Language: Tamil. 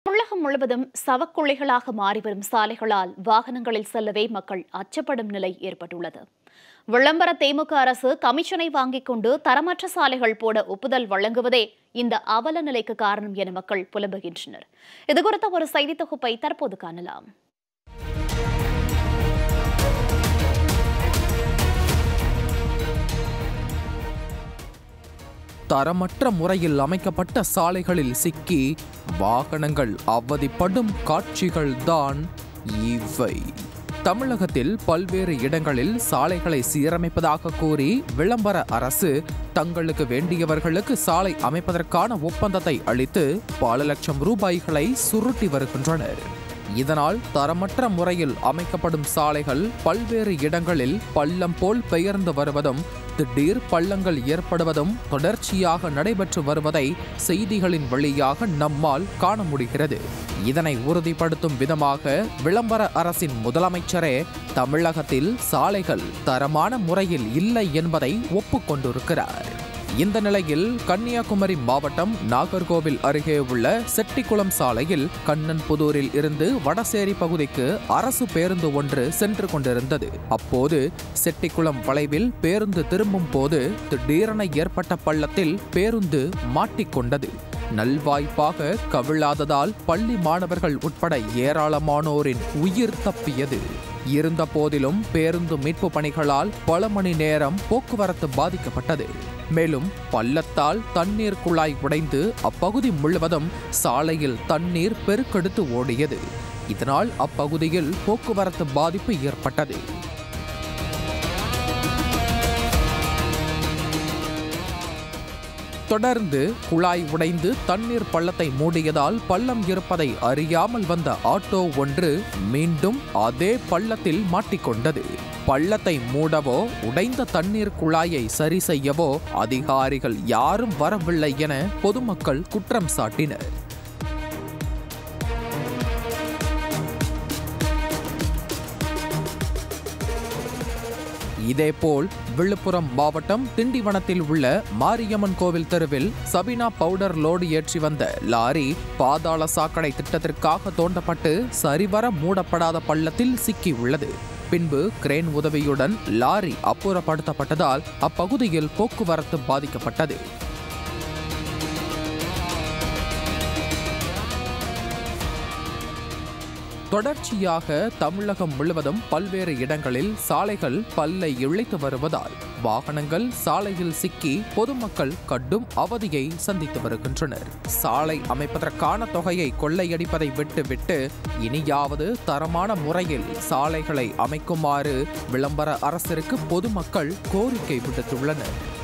தமிழகம் முழுவதும் சவக்குழிகளாக மாறிவரும் சாலைகளால் வாகனங்களில் செல்லவே மக்கள் அச்சப்படும் நிலை ஏற்பட்டுள்ளது விளம்பர திமுக அரசு கமிஷனை வாங்கிக் கொண்டு தரமற்ற சாலைகள் போட ஒப்புதல் வழங்குவதே இந்த அவல நிலைக்கு காரணம் என மக்கள் புலம்புகின்றனர் இதுகுறித்த ஒரு செய்தி தொகுப்பை தற்போது காணலாம் தரமற்ற முறையில் அமைக்கப்பட்ட சாலைகளில் சிக்கி வாகனங்கள் அவதிப்படும் காட்சிகள்தான் இவை தமிழகத்தில் பல்வேறு இடங்களில் சாலைகளை சீரமைப்பதாக கூறி விளம்பர அரசு தங்களுக்கு வேண்டியவர்களுக்கு சாலை அமைப்பதற்கான ஒப்பந்தத்தை அளித்து பல லட்சம் ரூபாய்களை சுருட்டி வருகின்றனர் இதனால் தரமற்ற முறையில் அமைக்கப்படும் சாலைகள் பல்வேறு இடங்களில் பள்ளம் போல் பெயர்ந்து வருவதும் திடீர் பள்ளங்கள் ஏற்படுவதும் தொடர்ச்சியாக நடைபெற்று வருவதை செய்திகளின் வழியாக நம்மால் காண முடிகிறது இதனை உறுதிப்படுத்தும் விதமாக விளம்பர அரசின் முதலமைச்சரே தமிழகத்தில் சாலைகள் தரமான முறையில் இல்லை என்பதை ஒப்புக்கொண்டிருக்கிறார் இந்த நிலையில் கன்னியாகுமரி மாவட்டம் நாகர்கோவில் அருகே உள்ள செட்டிக்குளம் சாலையில் கண்ணன்புதூரில் இருந்து வடசேரி பகுதிக்கு அரசு பேருந்து ஒன்று சென்று கொண்டிருந்தது அப்போது செட்டிக்குளம் வளைவில் பேருந்து திரும்பும் போது திடீரென ஏற்பட்ட பள்ளத்தில் பேருந்து மாட்டிக்கொண்டது நல்வாய்ப்பாக கவிழாததால் பள்ளி மாணவர்கள் உட்பட ஏராளமானோரின் உயிர் தப்பியது இருந்த போதிலும் பேருந்து மீட்பு பணிகளால் பல மணி நேரம் போக்குவரத்து பாதிக்கப்பட்டது மேலும் பள்ளத்தால் தண்ணீர் குழாய் உடைந்து அப்பகுதி முழுவதும் சாலையில் தண்ணீர் பெருக்கெடுத்து ஓடியது இதனால் அப்பகுதியில் போக்குவரத்து பாதிப்பு ஏற்பட்டது தொடர்ந்து குழாய் உடைந்து தண்ணீர் பள்ளத்தை மூடியதால் பள்ளம் இருப்பதை அறியாமல் வந்த ஆட்டோ ஒன்று மீண்டும் அதே பள்ளத்தில் மாட்டிக்கொண்டது பள்ளத்தை மூடவோ உடைந்த தண்ணீர் குழாயை சரி செய்யவோ அதிகாரிகள் யாரும் வரவில்லை என பொதுமக்கள் குற்றம் சாட்டினர் இதேபோல் விழுப்புரம் மாவட்டம் திண்டிவனத்தில் உள்ள மாரியம்மன் கோவில் தெருவில் சபினா பவுடர் லோடு ஏற்றி வந்த லாரி பாதாள சாக்கடை திட்டத்திற்காக தோண்டப்பட்டு சரிவர மூடப்படாத பள்ளத்தில் சிக்கி உள்ளது பின்பு கிரேன் உதவியுடன் லாரி அப்புறப்படுத்தப்பட்டதால் அப்பகுதியில் போக்குவரத்து பாதிக்கப்பட்டது தொடர்ச்சியாக தமிழகம் முழுவதும் பல்வேறு இடங்களில் சாலைகள் பல்லை இழைத்து வருவதால் வாகனங்கள் சாலையில் சிக்கி பொதுமக்கள் கடும் அவதியை சந்தித்து வருகின்றனர் சாலை அமைப்பதற்கான தொகையை கொள்ளையடிப்பதை விட்டுவிட்டு இனியாவது தரமான முறையில் சாலைகளை அமைக்குமாறு விளம்பர அரசிற்கு பொதுமக்கள் கோரிக்கை விடுத்துள்ளனர்